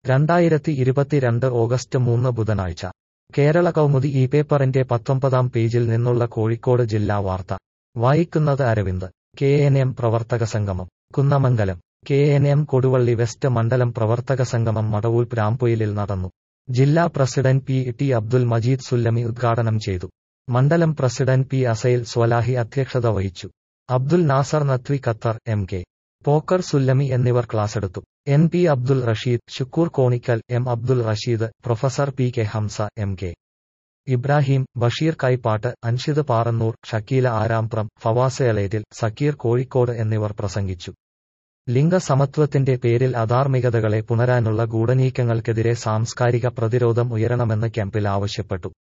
രണ്ടായിരത്തി ഇരുപത്തിരണ്ട് ഓഗസ്റ്റ് മൂന്ന് ബുധനാഴ്ച കേരള കൗമുദി ഈ പേപ്പറിന്റെ പത്തൊമ്പതാം പേജിൽ നിന്നുള്ള കോഴിക്കോട് ജില്ലാ വാർത്ത വായിക്കുന്നത് അരവിന്ദ് കെ എൻ എം പ്രവർത്തക സംഗമം Kunnamangalam K N M Koduvally west മണ്ഡലം പ്രവർത്തക സംഗമം മടവൂർ പ്രാംപൊയിലിൽ നടന്നു ജില്ലാ president P T Abdul Majeed Sullami ഉദ്ഘാടനം ചെയ്തു മണ്ഡലം പ്രസിഡന്റ് പി അസൈൽ സ്വലാഹി അധ്യക്ഷത വഹിച്ചു Abdul Nasar Nathvi Qatar M K Pokker Sullami എന്നിവർ ക്ലാസെടുത്തു N P Abdul Rasheed Shukoor Konikkal M Abdul Rasheed professor P K Hamza M K Ibrahim Basheer Kaippatt Anshid Parannur Shakeela Arampram Fawas Elettil Sakeer Kozhikode എന്നിവർ പ്രസംഗിച്ചു ലിംഗസമത്വത്തിന്റെ പേരിൽ അധാർമികതകളെ പുണരാനുള്ള ഗൂഢനീക്കങ്ങൾക്കെതിരെ സാംസ്കാരിക പ്രതിരോധം ഉയരണമെന്ന് ക്യാമ്പിൽ ആവശ്യപ്പെട്ടു